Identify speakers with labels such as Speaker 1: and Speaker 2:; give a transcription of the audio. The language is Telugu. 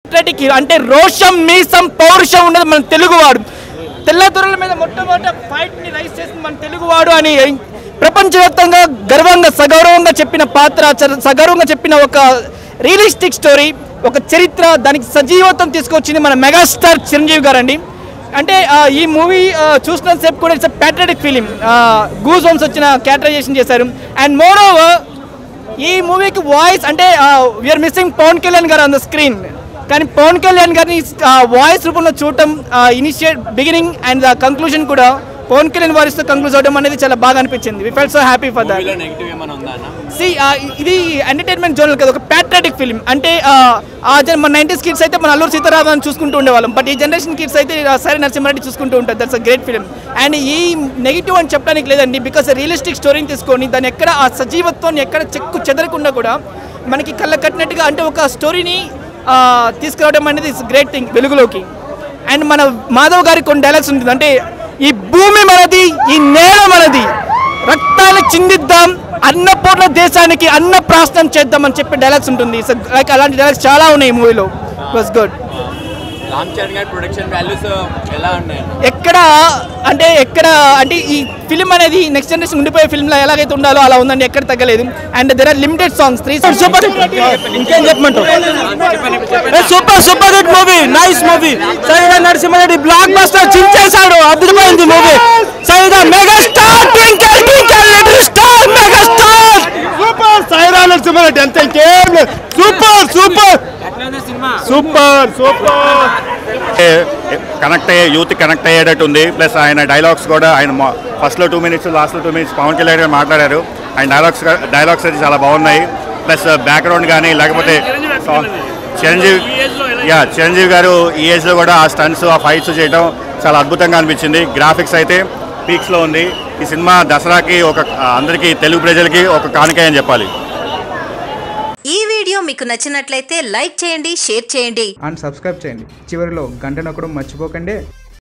Speaker 1: patriotic hero. అంటే రోషం మీసం పౌరుషం ఉన్నది మన తెలుగువాడు తెల్ల దొరల మీద మొట్టమొదట ఫైట్ ని రైస్ చేసింది మన తెలుగువాడు అని ప్రపంచవ్యాప్తంగా గర్వంగా సగౌరవంగా చెప్పిన పాత్ర చ- సగౌరవంగా చెప్పిన ఒక రియలిస్టిక్ స్టోరీ ఒక చరిత్ర దానికి సజీవత్వం తీసుకొచ్చింది మన మెగాస్టార్ చిరంజీవి గారు అండి అంటే ఆ, ఈ మూవీ చూసిన సేపు కూడా it's patriotic film goosebumps వచ్చిన క్యాటరైజేషన్ చేశారు అండ్ మోర్ ఓవర్ ఈ మూవీకి వాయిస్ అంటే వీఆర్ మిస్సింగ్ పవన్ కళ్యాణ్ గారు ఆన్ ద స్క్రీన్ కానీ పవన్ కళ్యాణ్ గారిని వాయిస్ రూపంలో చూడటం initiate beginning and the conclusion కూడా పవన్ కళ్యాణ్ వాయిస్ తో కంక్లూజ్ అవడం అనేది చాలా బాగా అనిపించింది we felt so happy for that
Speaker 2: negative ఏమైనా ఉందా అన్న
Speaker 1: సి ఇది ఎంటర్టైన్మెంట్ జోనల్ కదా ఒక ప్యాట్రాటిక్ ఫిలిం అంటే ఆ, ఆ జన- మన నైన్టీస్ కిడ్స్ అయితే మన అల్లూరు సీతారామన్ చూసుకుంటూ ఉండేవాళ్ళం బట్ ఈ జనరేషన్ కిడ్స్ అయితే ఆ, సరే నరసింహారెడ్డి చూసుకుంటూ ఉంటారు that's a great film and ఈ నెగిటివ్ అని చెప్పడానికి లేదండి బికాస్ రియలిస్టిక్ స్టోరీని తీసుకొని దాన్ని ఎక్కడ ఆ సజీవత్వాన్ని ఎక్కడ చెక్కు చెదరకుండా కూడా మనకి కళ్ళ కట్టినట్టుగా అంటే ఒక స్టోరీని తీసుకురావడం అనేది ఇట్స్ గ్రేట్ థింగ్ వెలుగులోకి అండ్ మన మాధవ్ గారికి కొన్ని డైలాగ్స్ ఉంటుంది అంటే ఈ భూమి మనది ఈ నేల మనది రక్తాన్ని చిందిద్దాం అన్నపూర్ణ దేశానికి అన్న ప్రాశనం చేద్దాం అని చెప్పే డైలాగ్స్ ఉంటుంది లైక్ అలాంటి డైలాగ్స్ చాలా ఉన్నాయి ఈ మూవీలో వాస్ గుడ్
Speaker 2: రామ్ చరణ్ గారి ప్రొడక్షన్ వాల్యూస్ ఎలా ఉన్నాయి అన్న?
Speaker 1: ఎక్కడ అంటే ఎక్కడ అంటే ఈ ఫిలిం అనేది నెక్స్ట్ జనరేషన్ ఉండిపోయే ఫిల్మ్ లో ఎలాగైతే ఉండాలో అలా ఉందండి ఎక్కడ తగ్గలేదు and there are limited songs three super ఇంకేం చెప్పమంటావు super super hit movie nice movie Sye Raa Narasimha Reddy blockbuster చించేశాడు అద్భుతమైంది movie Sye Raa megastar twinkle twinkle little star megastar
Speaker 3: super Sye Raa Narasimha Reddy అంతే ఇంకేం లేదు super super super super
Speaker 4: connect అయ్యే యూత్ కనెక్ట్ అయ్యేటట్టు ఉంది ప్లస్ ఆయన డైలాగ్స్ కూడా ఆయన ఫస్ట్లో టూ మినిట్స్ లాస్ట్లో టూ మినిట్స్ పవన్ కళ్యాణ్ గారు మాట్లాడారు ఆయన డైలాగ్స్ డైలాగ్స్ అయితే చాలా బాగున్నాయి ప్లస్ బ్యాక్గ్రౌండ్ కానీ లేకపోతే song- చిరంజీవి యా చిరంజీవి గారు ఈ ఏజ్లో కూడా ఆ స్టంట్స్ ఆ ఫైట్స్ చేయడం చాలా అద్భుతంగా అనిపించింది గ్రాఫిక్స్ అయితే పీక్స్లో ఉంది ఈ సినిమా దసరాకి ఒక అందరికీ తెలుగు ప్రజలకి ఒక కానుక అని చెప్పాలి
Speaker 5: ఈ వీడియో మీకు నచ్చినట్లయితే లైక్ చేయండి షేర్ చేయండి
Speaker 6: అండ్ సబ్స్క్రైబ్ చేయండి చివరిలో గంట నొక్కడం మర్చిపోకండి